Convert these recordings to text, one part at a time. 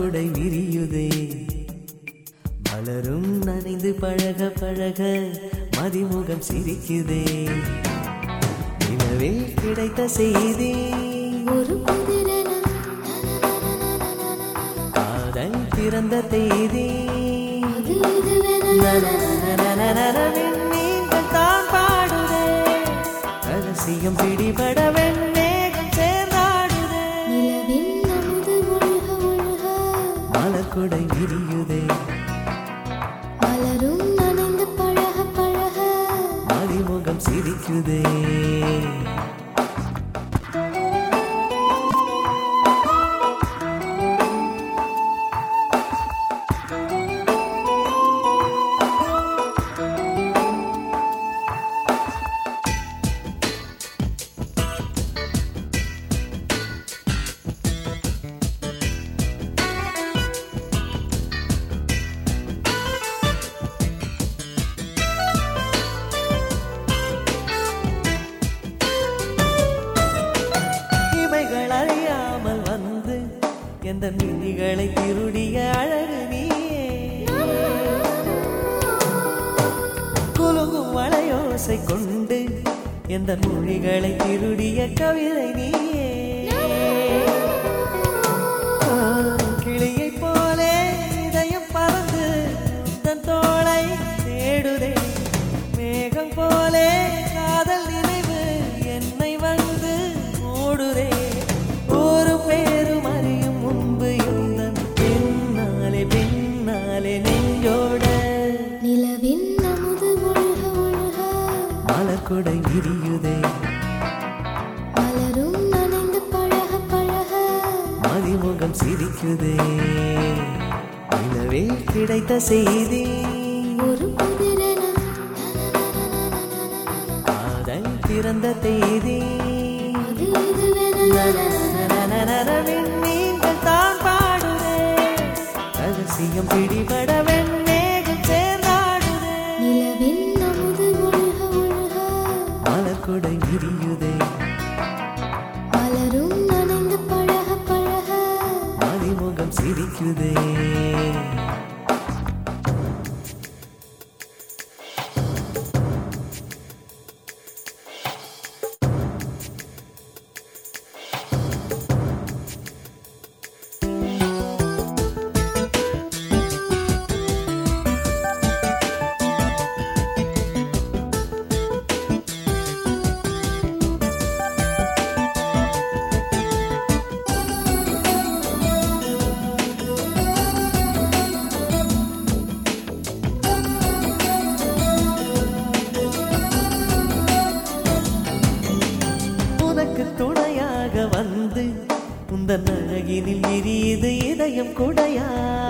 மலக்குடை விரியுதே மலரும் நனைந்து பழக பழக மதிமுகம் சிரிக்குதே நிலவில் கிடைத்த செய்தி ஒரு புதிரென காதல் பிறந்த தேதி அது இதுவென நீங்கள் தான் பாடுதே ரகசியம் பிடிபட வெண்ணேகம் சேர்ந்தாடுதே நிலவின் அமுது ஒழுக ஒழுக மலக்குடை விரியுதே மலரும் நனைந்து பழக பழக மதிமுகம் சிரிக்குதே இவைகள் அறியாமல் வந்து எந்த மினிகளை திருடிய அழகு நீயே குலுங்கும் வளையோசை கொண்டு எந்த மொழிகளை திருடிய கவிதை நீயே ஆ, கிளியைப் போலே இதயம் பறந்து தன் தோளை தேடுதே மேகம் போலே காதல் நினைவு என்னை வந்து மூடுதே ஒரு பேரும் அறியும் முன்பு எந்தன் பின்னாலே பின்னாலே நெஞ்சோட நிலவின் அமுது ஒழுக ஒழுக மலக்குடை விரியுதே மலரும் நனைந்து பழக பழக மதிமுகம் சிரிக்குதே நிலவே கிடைத்த செய்தி ஒரு புதிரென காதல் பிறந்த தேதி அது இதுவென நீங்கள் தான் பாடுதே ரகசியம் பிடிபட வெண்ணேகம் சேர்ந்தாடுதே நிலவின் அமுது ஒழுக ஒழுக மலக்குடை விரியுதே மலரும் நனைந்து பழக பழக மதிமுகம் சிரிக்குதே உனக்கு துணையாக வந்து உந்தன் அழகினில் எரியுது இதயம் குடையா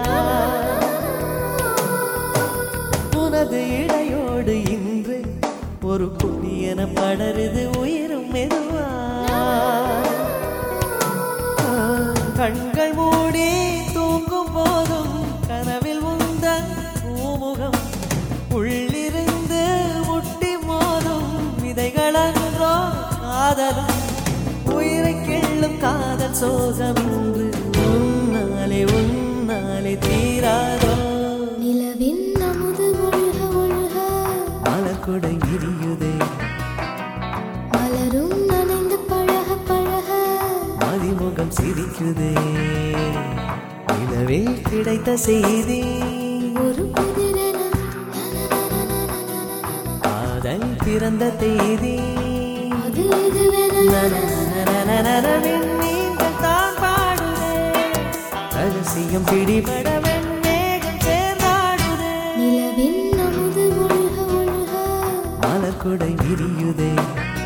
உனது இடையோடு இன்று ஒரு புதியன படருது உயிரும் மெதுவா ஆ, கண்கள் மூடி தூங்கும் போதும் கனவில் உந்தன் பூமுகம் உள்ளிருந்து முட்டி மோதும் விதைகளன்றோ காதலும் உயிரை கிள்ளும் காதல் சோகம் இன்று உன்னாலே உன்னாலே தீராதோ நிலவின் அமுது ஒழுக ஒழுக மலக்குடை விரியுதே மலரும் நனைந்து பழக பழக மதிமுகம் சிரிக்குதே நிலவே கிடைத்த செய்தி ஒரு புதிரென காதல் பிறந்த தேதி அது இதுவென நீங்கள் தான் பாடுதே ரகசியம் பிடிபட வெண்ணேகம் சேர்ந்தாடுதே நிலவின் அமுது ஒழுக ஒழுக மலக்குடை விரியுதே